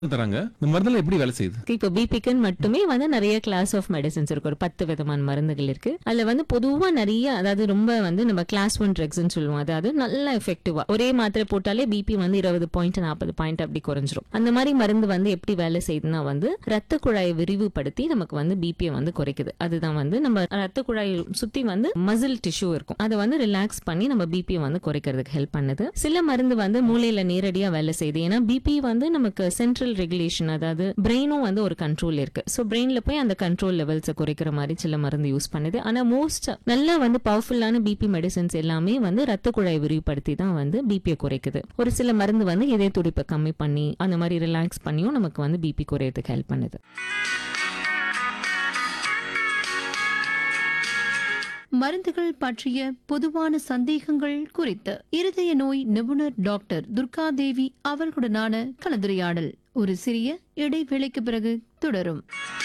தராங்க இந்த மருந்தெல்லாம் எப்படி வேலை செய்யுது இப்போ பிபிக்குன்னு மட்டுமே வந்து நிறைய கிளாஸ் ஆஃப் மெடிசன்ஸ் இருக்கு ஒரு பத்து விதமான மருந்துகள் இருக்கு அதுல வந்து பொதுவா நிறைய அதாவது ரொம்ப வந்து நம்ம கிளாஸ் ஒன் ட்ரக்ஸ்னு சொல்லுவோம் அதாவது நல்ல எஃபெக்டிவா ஒரே மாத்திரை போட்டாலே பிபி வந்து இருபது பாயிண்ட் நாற்பது பாயிண்ட் அப்படி குறைஞ்சிரும் அந்த மாதிரி மருந்து வந்து எப்படி வேலை செய்யுதுன்னா வந்து ரத்த குழாயை விரிவுபடுத்தி நமக்கு வந்து பிபியை வந்து குறைக்குது அதுதான் வந்து நம்ம ரத்த குழாயை சுத்தி வந்து மசில் டிஷ்யூ இருக்கும் அதை வந்து ரிலாக்ஸ் பண்ணி நம்ம பிபியை வந்து குறைக்கிறதுக்கு ஹெல்ப் பண்ணுது சில மருந்து வந்து மூளையில நேரடியா வேலை செய்யுது ஏன்னா பிபி வந்து நமக்கு சென்ட்ரல் ரெகுலேஷன் அதாவது பிரெயினும் வந்து ஒரு கண்ட்ரோல் இருக்கு ஸோ பிரெயின்ல போய் அந்த கண்ட்ரோல் லெவல்ஸை குறைக்கிற மாதிரி சில மருந்து யூஸ் பண்ணுது ஆனா மோஸ்ட் நல்லா வந்து பவர்ஃபுல்லான பிபி மெடிசன்ஸ் எல்லாமே வந்து ரத்த குழாயை விரிவுபடுத்தி தான் வந்து பிபியை குறைக்குது ஒரு சில மருந்து வந்து இதய துடிப்பை கம்மி பண்ணி அந்த மாதிரி ரிலாக்ஸ் பண்ணியும் நமக்கு வந்து பிபி குறையறதுக்கு ஹெல்ப் பண்ணுது மருந்துகள் பற்றிய பொதுவான சந்தேகங்கள் குறித்து இருதய நோய் நிபுணர் டாக்டர் துர்காதேவி அவர்களுடனான கலந்துரையாடல் ஒரு சிறிய இடைவேளைக்கு பிறகு தொடரும்